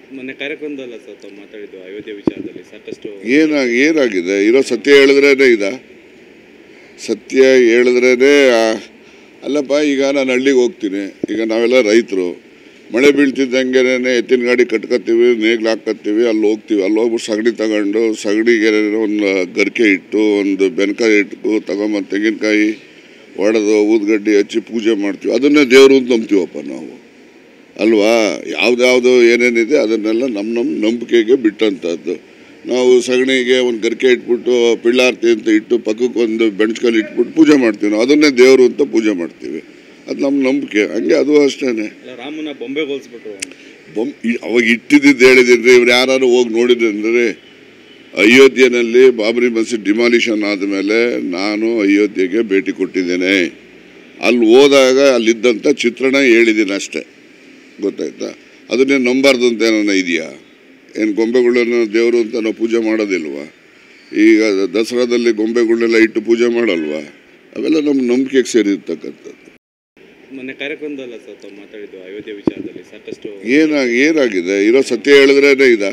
ಮೊನ್ನೆ ಕಾರ್ಯಕ್ರಮದಲ್ಲ ಸರ್ ತಾವು ಮಾತಾಡಿದ್ದು ಅಯೋಧ್ಯೆ ವಿಚಾರದಲ್ಲಿ ಸಾಕಷ್ಟು ಏನಾಗ ಏನಾಗಿದೆ ಇರೋ ಸತ್ಯ ಹೇಳಿದ್ರೇ ಇದ ಸತ್ಯ ಹೇಳಿದ್ರೇ ಅಲ್ಲಪ್ಪ ಈಗ ನಾನು ಹಳ್ಳಿಗೆ ಹೋಗ್ತೀನಿ ಈಗ ನಾವೆಲ್ಲ ರೈತರು ಮಳೆ ಬೀಳ್ತಿದ್ದಂಗೆನೇ ಎತ್ತಿನ ಗಾಡಿ ಕಟ್ಕೊತೀವಿ ನೇಗ್ಲು ಹಾಕತ್ತೀವಿ ಅಲ್ಲಿ ಹೋಗ್ತೀವಿ ಅಲ್ಲಿ ಹೋಗ್ಬಿಟ್ಟು ಸಗಣಿ ತಗೊಂಡು ಸಗಣಿಗೆ ಒಂದು ಗರಿಕೆ ಇಟ್ಟು ಒಂದು ಬೆನಕಾಯಿ ಇಟ್ಟು ತಗೊಂಬಂದು ತೆಂಗಿನಕಾಯಿ ಒಡೆದು ಊದ್ಗಡ್ಡಿ ಹಚ್ಚಿ ಪೂಜೆ ಮಾಡ್ತೀವಿ ಅದನ್ನೇ ದೇವರು ಅಂತ ನಂಬ್ತೀವಪ್ಪ ನಾವು ಅಲ್ವಾ ಯಾವ್ದ್ಯಾವುದು ಏನೇನಿದೆ ಅದನ್ನೆಲ್ಲ ನಮ್ಮ ನಮ್ಮ ನಂಬಿಕೆಗೆ ಬಿಟ್ಟಂಥದ್ದು ನಾವು ಸಗಣಿಗೆ ಒಂದು ಗರಿಕೆ ಇಟ್ಬಿಟ್ಟು ಪಿಳ್ಳಾರ್ತಿ ಅಂತ ಇಟ್ಟು ಪಕ್ಕಕ್ಕೆ ಒಂದು ಬೆಣ್ಸ್ಕಲ್ಲಿ ಇಟ್ಬಿಟ್ಟು ಪೂಜೆ ಮಾಡ್ತೀವಿ ನಾವು ಅದನ್ನೇ ದೇವರು ಅಂತ ಪೂಜೆ ಮಾಡ್ತೀವಿ ಅದು ನಮ್ಮ ನಂಬಿಕೆ ಹಂಗೆ ಅದು ಅಷ್ಟೇ ಅಲ್ಲ ರಾಮನ ಬೊಂಬೆ ಹೋಲಿಸ್ಬಿಟ್ರು ಬೊಮ್ ಇ- ಅವಾಗ ಇಟ್ಟಿದ್ದು ಹೇಳಿದ್ರೆ ಇವ್ರು ಯಾರು ಹೋಗಿ ನೋಡಿದ್ರೆ ಅಯೋಧ್ಯೆನಲ್ಲಿ ಬಾಬರಿ ಮಸೀದ್ ಡಿಮಾಲಿಷನ್ ಆದಮೇಲೆ ನಾನು ಅಯೋಧ್ಯೆಗೆ ಭೇಟಿ ಕೊಟ್ಟಿದ್ದೇನೆ ಅಲ್ಲಿ ಹೋದಾಗ ಅಲ್ಲಿದ್ದಂಥ ಚಿತ್ರಣ ಹೇಳಿದ್ದೀನಿ ಅಷ್ಟೇ ಗೊತ್ತಾಯ್ತಾ ಅದನ್ನೇ ನಂಬಾರ್ದು ಅಂತ ಏನಾನ ಇದೆಯಾ ಏನು ಗೊಂಬೆಗಳನ್ನು ದೇವರು ಅಂತ ನಾವು ಪೂಜೆ ಮಾಡೋದಿಲ್ವಾ ಈಗ ದಸರಾದಲ್ಲಿ ಗೊಂಬೆಗಳನ್ನೆಲ್ಲ ಇಟ್ಟು ಪೂಜೆ ಮಾಡಲ್ವಾ ಅವೆಲ್ಲ ನಮ್ಮ ನಂಬಿಕೆಗೆ ಸೇರಿರ್ತಕ್ಕಂಥದ್ದು ಮೊನ್ನೆ ಕಾರ್ಯಕ್ರಮದಲ್ಲ ಸರ್ ತಾವು ಮಾತಾಡಿದ್ದು ಅಯೋಧ್ಯೆ ವಿಚಾರದಲ್ಲಿ ಸಾಕಷ್ಟು ಏನಾಗ ಏನಾಗಿದೆ ಇರೋ ಸತ್ಯ ಹೇಳಿದ್ರೇ ಇದ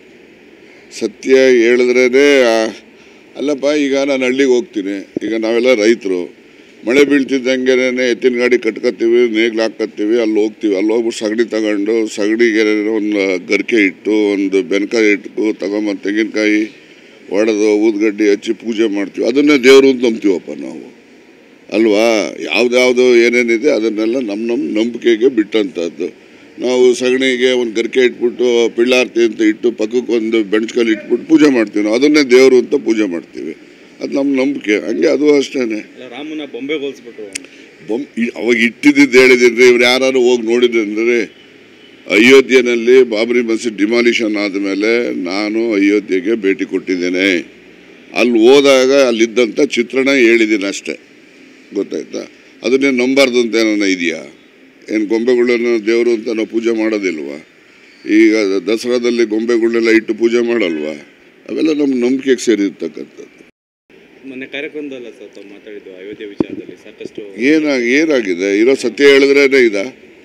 ಸತ್ಯ ಹೇಳಿದ್ರೇ ಅಲ್ಲಪ್ಪ ಈಗ ನಾನು ಹಳ್ಳಿಗೆ ಹೋಗ್ತೀನಿ ಈಗ ನಾವೆಲ್ಲ ರೈತರು ಮಳೆ ಬೀಳ್ತಿದ್ದಂಗೆನೇ ಎತ್ತಿನ ಗಾಡಿ ಕಟ್ಕೊತೀವಿ ನೇಗ್ಲು ಹಾಕತ್ತೀವಿ ಅಲ್ಲಿ ಹೋಗ್ತೀವಿ ಅಲ್ಲಿ ಹೋಗ್ಬಿಟ್ಟು ಸಗಣಿ ತಗೊಂಡು ಸಗಣಿಗೆ ಒಂದು ಗರಿಕೆ ಇಟ್ಟು ಒಂದು ಬೆನಕಾಯಿ ಇಟ್ಟು ತಗೊಂಬಂದು ತೆಂಗಿನಕಾಯಿ ಒಡೆದು ಊದ್ಗಡ್ಡಿ ಹಚ್ಚಿ ಪೂಜೆ ಮಾಡ್ತೀವಿ ಅದನ್ನೇ ದೇವರು ಅಂತ ನಂಬ್ತೀವಪ್ಪ ನಾವು ಅಲ್ವಾ ಯಾವ್ದ್ಯಾವುದು ಏನೇನಿದೆ ಅದನ್ನೆಲ್ಲ ನಮ್ಮ ನಮ್ಮ ನಂಬಿಕೆಗೆ ಬಿಟ್ಟಂಥದ್ದು ನಾವು ಸಗಣಿಗೆ ಒಂದು ಗರಿಕೆ ಇಟ್ಬಿಟ್ಟು ಪಿಳ್ಳಾರ್ತಿ ಅಂತ ಇಟ್ಟು ಪಕ್ಕಕ್ಕೆ ಒಂದು ಬೆಣ್ಸ್ಕಲ್ಲಿ ಇಟ್ಬಿಟ್ಟು ಪೂಜೆ ಮಾಡ್ತೀವಿ ನಾವು ಅದನ್ನೇ ದೇವರು ಅಂತ ಪೂಜೆ ಮಾಡ್ತೀವಿ ಅದು ನಮ್ಮ ನಂಬಿಕೆ ಹಂಗೆ ಅದು ಅಷ್ಟೇ ಅಲ್ಲ ರಾಮನ ಬೊಂಬೆ ಹೋಲಿಸ್ಬಿಟ್ರು ಬೊಮ್ ಇ- ಅವಾಗ ಇಟ್ಟಿದ್ದು ಹೇಳಿದ್ರೆ ಇವ್ರು ಯಾರು ಹೋಗಿ ನೋಡಿದ್ರೆ ಅಯೋಧ್ಯೆನಲ್ಲಿ ಬಾಬರಿ ಮಸೀದ್ ಡಿಮಾಲಿಷನ್ ಆದಮೇಲೆ ನಾನು ಅಯೋಧ್ಯೆಗೆ ಭೇಟಿ ಕೊಟ್ಟಿದ್ದೇನೆ ಅಲ್ಲಿ ಹೋದಾಗ ಅಲ್ಲಿದ್ದಂಥ ಚಿತ್ರಣ ಹೇಳಿದ್ದೀನಿ ಅಷ್ಟೇ ಗೊತ್ತಾಯ್ತಾ ಅದನ್ನೇ ನಂಬಾರ್ದು ಅಂತ ಏನಾನ ಇದೆಯಾ ಏನು ಗೊಂಬೆಗಳನ್ನು ದೇವರು ಅಂತ ನಾವು ಪೂಜೆ ಮಾಡೋದಿಲ್ವಾ ಈಗ ದಸರಾದಲ್ಲಿ ಗೊಂಬೆಗಳನ್ನೆಲ್ಲ ಇಟ್ಟು ಪೂಜೆ ಮಾಡಲ್ವಾ ಅವೆಲ್ಲ ನಮ್ಮ ನಂಬಿಕೆಗೆ ಸೇರಿರ್ತಕ್ಕಂಥದ್ದು ಮೊನ್ನೆ ಕಾರ್ಯಕ್ರಮದಲ್ಲ ಸರ್ ತಾವು ಮಾತಾಡಿದ್ದು ಅಯೋಧ್ಯೆ ವಿಚಾರದಲ್ಲಿ ಸಾಕಷ್ಟು ಏನಾಗ ಏನಾಗಿದೆ ಇರೋ ಸತ್ಯ ಹೇಳಿದ್ರೇ ಇದ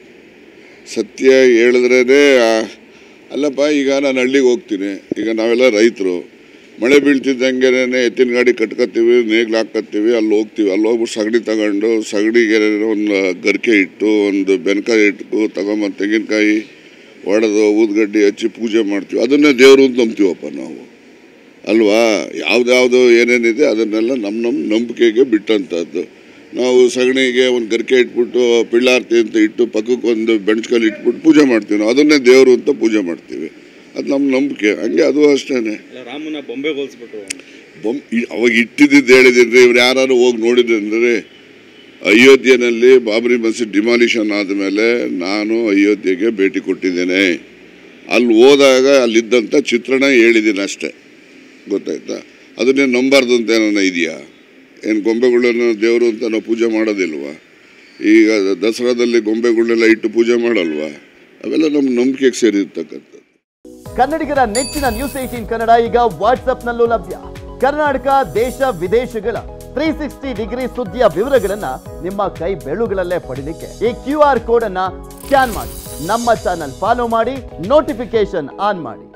ಸತ್ಯ ಹೇಳಿದ್ರೇ ಅಲ್ಲಪ್ಪ ಈಗ ನಾನು ಹಳ್ಳಿಗೆ ಹೋಗ್ತೀನಿ ಈಗ ನಾವೆಲ್ಲ ರೈತರು ಮಳೆ ಬೀಳ್ತಿದ್ದಂಗೆನೇ ಎತ್ತಿನ ಗಾಡಿ ಕಟ್ಕೊತೀವಿ ನೇಗ್ಲು ಹಾಕತ್ತೀವಿ ಅಲ್ಲಿ ಹೋಗ್ತೀವಿ ಅಲ್ಲಿ ಹೋಗ್ಬಿಟ್ಟು ಸಗಣಿ ತಗೊಂಡು ಸಗಣಿಗೆ ಒಂದು ಗರಿಕೆ ಇಟ್ಟು ಒಂದು ಬೆನಕಾಯಿ ಇಟ್ಟು ತಗೊಂಬಂದು ತೆಂಗಿನಕಾಯಿ ಒಡೆದು ಊದ್ಗಡ್ಡಿ ಹಚ್ಚಿ ಪೂಜೆ ಮಾಡ್ತೀವಿ ಅದನ್ನೇ ದೇವರು ಅಂತ ನಂಬ್ತೀವಪ್ಪ ನಾವು ಅಲ್ವಾ ಯಾವ್ದ್ಯಾವುದು ಏನೇನಿದೆ ಅದನ್ನೆಲ್ಲ ನಮ್ಮ ನಮ್ಮ ನಂಬಿಕೆಗೆ ಬಿಟ್ಟಂಥದ್ದು ನಾವು ಸಗಣಿಗೆ ಒಂದು ಗರಿಕೆ ಇಟ್ಬಿಟ್ಟು ಪಿಳ್ಳಾರ್ತಿ ಅಂತ ಇಟ್ಟು ಪಕ್ಕಕ್ಕೆ ಒಂದು ಬೆಣ್ಸ್ಕಲ್ಲಿ ಇಟ್ಬಿಟ್ಟು ಪೂಜೆ ಮಾಡ್ತೀವಿ ನಾವು ಅದನ್ನೇ ದೇವರು ಅಂತ ಪೂಜೆ ಮಾಡ್ತೀವಿ ಅದು ನಮ್ಮ ನಂಬಿಕೆ ಹಂಗೆ ಅದು ಅಷ್ಟೇ ಅಲ್ಲ ರಾಮನ ಬೊಂಬೆ ಹೋಲಿಸ್ಬಿಟ್ರು ಬೊಮ್ ಇ- ಅವಾಗ ಇಟ್ಟಿದ್ದು ಹೇಳಿದ್ರೆ ಇವ್ರು ಯಾರು ಹೋಗಿ ನೋಡಿದ್ರೆ ಅಯೋಧ್ಯೆನಲ್ಲಿ ಬಾಬರಿ ಮಸೀದ್ ಡಿಮಾಲಿಷನ್ ಆದಮೇಲೆ ನಾನು ಅಯೋಧ್ಯೆಗೆ ಭೇಟಿ ಕೊಟ್ಟಿದ್ದೇನೆ ಅಲ್ಲಿ ಹೋದಾಗ ಅಲ್ಲಿದ್ದಂಥ ಚಿತ್ರಣ ಹೇಳಿದ್ದೀನಿ ಅಷ್ಟೇ ಗೊತ್ತಾಯ್ತಾ ಅದನ್ನೇ ನಂಬಾರ್ದು ಅಂತ ಏನಾನ ಇದೆಯಾ ಏನು ಗೊಂಬೆಗಳನ್ನು ದೇವರು ಅಂತ ನಾವು ಪೂಜೆ ಮಾಡೋದಿಲ್ವಾ ಈಗ ದಸರಾದಲ್ಲಿ ಗೊಂಬೆಗಳನ್ನೆಲ್ಲ ಇಟ್ಟು ಪೂಜೆ ಮಾಡಲ್ವಾ ಅವೆಲ್ಲ ನಮ್ಮ ನಂಬಿಕೆಗೆ ಸೇರಿರ್ತಕ್ಕಂಥದ್ದು ಕನ್ನಡಿಗರ ನೆಚ್ಚಿನ ನ್ಯೂಸ್ ಏಟೀನ್ ಕನ್ನಡ ಈಗ ವಾಟ್ಸ್ಆಪ್ನಲ್ಲೂ ಲಭ್ಯ ಕರ್ನಾಟಕ ದೇಶ ವಿದೇಶಗಳ ತ್ರೀ ಸಿಕ್ಸ್ಟಿ ಡಿಗ್ರಿ ಸುದ್ದಿಯ ವಿವರಗಳನ್ನ ನಿಮ್ಮ ಕೈ ಬೆರಳುಗಳಲ್ಲೇ ಪಡಿಲಿಕ್ಕೆ ಈ ಕ್ಯೂ ಆರ್ ಕೋಡ್ ಅನ್ನ ಸ್ಕ್ಯಾನ್ ಮಾಡಿ ನಮ್ಮ ಚಾನಲ್ ಫಾಲೋ ಮಾಡಿ ನೋಟಿಫಿಕೇಶನ್ ಆನ್ ಮಾಡಿ